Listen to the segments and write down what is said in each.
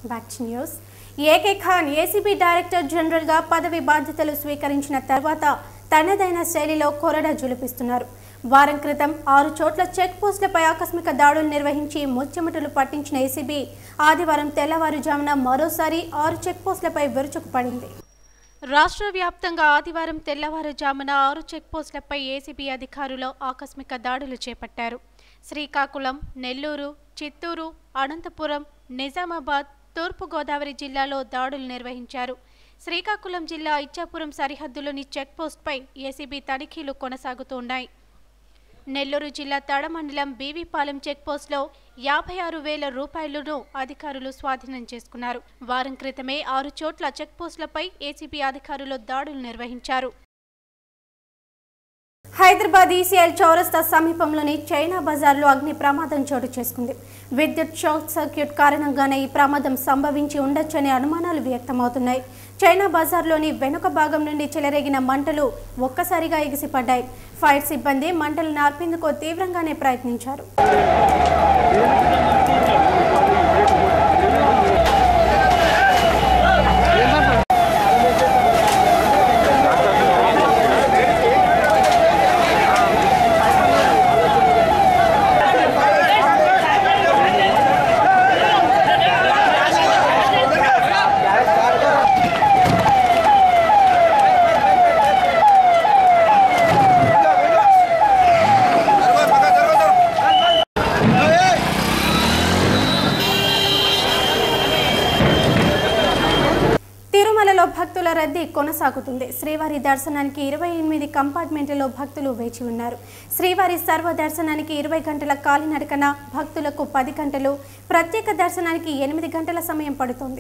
back to news A K Khan ACB director జనరల్గా పదవి బాధ్యతలు స్వీకరించిన తర్వాత తనదైన శైలిలో కొరడా జులిపిస్తున్నారు వారం క్రితం ఆరు చోట్ల చెక్ పోస్టులపై ఆకస్మిక దాడులు నిర్వహించి ముచ్చెమటలు పట్టించిన ఏసీబీ ఆదివారం తెల్లవారుజామున మరోసారి ఆరు చెక్ పోస్టులపై విరుచుకుపడింది రాష్ట్ర వ్యాప్తంగా ఆదివారం తెల్లవారుజామున ఆరు చెక్ పోస్టులపై ఏసీబీ అధికారులు ఆకస్మిక దాడులు చేపట్టారు శ్రీకాకుళం నెల్లూరు చిత్తూరు అనంతపురం నిజామాబాద్ తూర్పుగోదావరి జిల్లాలో దాడులు నిర్వహించారు శ్రీకాకుళం జిల్లా ఇచ్చాపురం సరిహద్దులోని చెక్ పోస్ట్పై ఏసీబీ తనిఖీలు కొనసాగుతున్నాయి నెల్లూరు జిల్లా తడ మండలం బీవీపాలెం చెక్ పోస్ట్లో యాభై ఆరు వేల రూపాయలను అధికారులు స్వాధీనం చేసుకున్నారు వారం క్రితమే ఆరు చోట్ల చెక్ పోస్టులపై ఏసీబీ అధికారులు దాడులు నిర్వహించారు హైదరాబాద్ ఈసీఎల్ చౌరస్తా సమీపంలోని చైనా బజార్లో అగ్ని ప్రమాదం చోటు చేసుకుంది విద్యుత్ షార్ట్ సర్క్యూట్ కారణంగానే ఈ ప్రమాదం సంభవించి ఉండొచ్చనే అనుమానాలు వ్యక్తమవుతున్నాయి చైనా బజార్లోని వెనుక భాగం నుండి చెలరేగిన మంటలు ఒక్కసారిగా ఎగిసిపడ్డాయి ఫైర్ సిబ్బంది మంటలు నార్పేందుకు తీవ్రంగానే ప్రయత్నించారు తిరుమలలో భక్తుల రద్దీ కొనసాగుతుంది శ్రీవారి దర్శనానికి ఇరవై ఎనిమిది కంపార్ట్మెంట్లలో భక్తులు వేచి ఉన్నారు శ్రీవారి సర్వ దర్శనానికి ఇరవై గంటల కాలినడకన భక్తులకు పది గంటలు ప్రత్యేక దర్శనానికి ఎనిమిది గంటల సమయం పడుతుంది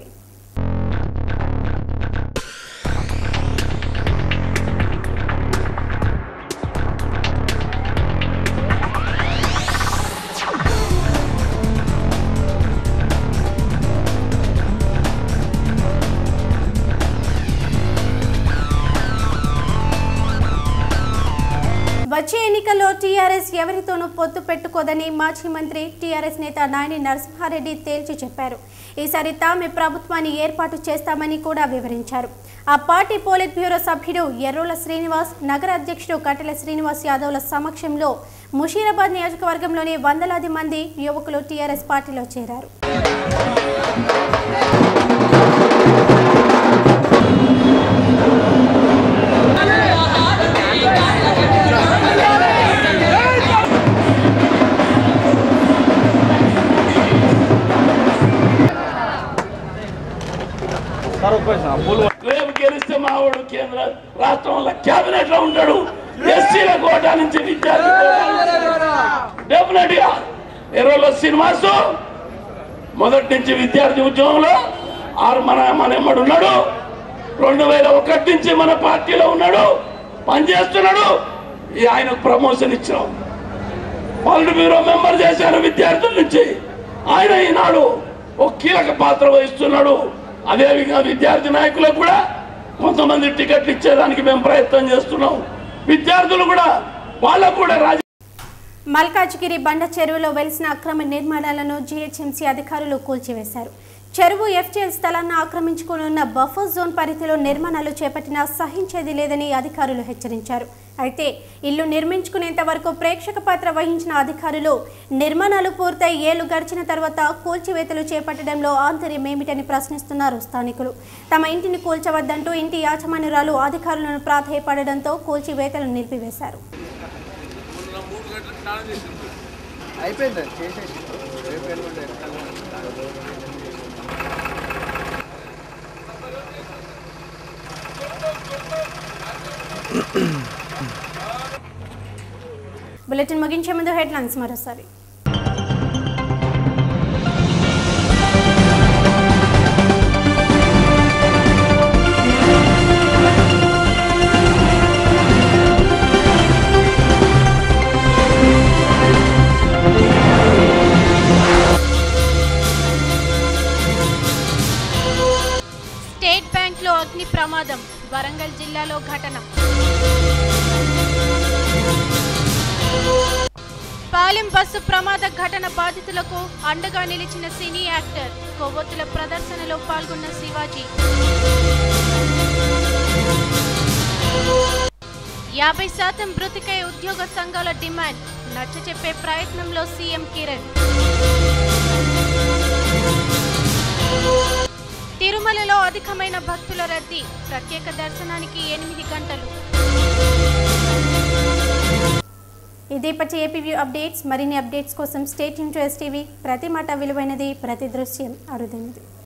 వచ్చే ఎన్నికల్లో టీఆర్ఎస్ ఎవరితోనూ పొత్తు పెట్టుకోదని మాజీ మంత్రి టీఆర్ఎస్ నేత నాయని నరసింహారెడ్డి తేల్చి చెప్పారు ఈసారి తామే ప్రభుత్వాన్ని ఏర్పాటు చేస్తామని కూడా వివరించారు ఆ పార్టీ పోలిట్ బ్యూరో సభ్యుడు ఎర్రోల శ్రీనివాస్ నగర అధ్యక్షుడు కట్టెల శ్రీనివాస్ యాదవ్ల సమక్షంలో ముషీరాబాద్ నియోజకవర్గంలోని వందలాది మంది యువకులు టీఆర్ఎస్ పార్టీలో చేరారు రేపు గెలిస్తే మావాడు కేంద్ర రాష్ట్రంలో కేబినెట్ లో ఉంటాడు ఎస్సీల కోటా నుంచి విద్యార్థి డెఫినెట్ గా ఇరవైలో శ్రీనివాసు మొదటి నుంచి విద్యార్థి ఉద్యోగంలో ఆరు మన మన ఎమ్మడు ఉన్నాడు రెండు వేల ఒకటి నుంచి మన పార్టీలో ఉన్నాడు పనిచేస్తున్నాడు ఈ ఆయనకు ప్రమోషన్ ఇచ్చాం పాలిట్ బ్యూరో మెంబర్ చేశారు విద్యార్థుల నుంచి ఆయన ఈనాడు ఒక కీలక పాత్ర వహిస్తున్నాడు అదేవిధంగా విద్యార్థి నాయకులకు కూడా కొంతమంది టికెట్లు ఇచ్చేదానికి మేము ప్రయత్నం చేస్తున్నాం విద్యార్థులు కూడా వాళ్ళకు కూడా రాజ మల్కాజ్గిరి బండ చెరువులో వెలిసిన అక్రమ నిర్మాణాలను జీహెచ్ఎంసీ అధికారులు కూల్చివేశారు చెరువు ఎఫ్టీఎల్ స్థలాన్ని ఆక్రమించుకున్న బఫర్ జోన్ పరిధిలో నిర్మాణాలు చేపట్టినా సహించేది లేదని అధికారులు హెచ్చరించారు అయితే ఇల్లు నిర్మించుకునేంత వరకు ప్రేక్షక పాత్ర వహించిన అధికారులు నిర్మాణాలు పూర్తయి ఏళ్లు గడిచిన తర్వాత కూల్చివేతలు చేపట్టడంలో ఆంతర్యమేమిటని ప్రశ్నిస్తున్నారు స్థానికులు తమ ఇంటిని కూల్చవద్దంటూ ఇంటి యాజమాన్యురాలు అధికారులను ప్రాధేయపడడంతో కూల్చివేతలు నిలిపివేశారు అయిపోయింది చేసేసి రేపు ఎల్లుండి బులెటిన్ ముగించే ముందు హెడ్లైన్స్ మరోసారి స్టేట్ బ్యాంక్లో అగ్ని ప్రమాదం వరంగల్ జిల్లాలో ఘటన పాలెం బస్సు ప్రమాద ఘటన బాధితులకు అండగా నిలిచిన సినీ యాక్టర్ కొవ్వొత్తుల ప్రదర్శనలో పాల్గొన్న శివాజీ యాభై శాతం మృతికై ఉద్యోగ సంఘాల డిమాండ్ నచ్చ చెప్పే ప్రయత్నంలో సీఎం కిరణ్ తిరుమలలో అధికమైన భక్తుల రద్దీ ప్రత్యేక దర్శనానికి ఎనిమిది గంటలు ఇదేపటి ఏపీవీ అప్డేట్స్ మరిన్ని అప్డేట్స్ కోసం స్టేట్ యూన్ టు ఎస్టీవీ ప్రతి మాట విలువైనది ప్రతి దృశ్యం అరుదైనది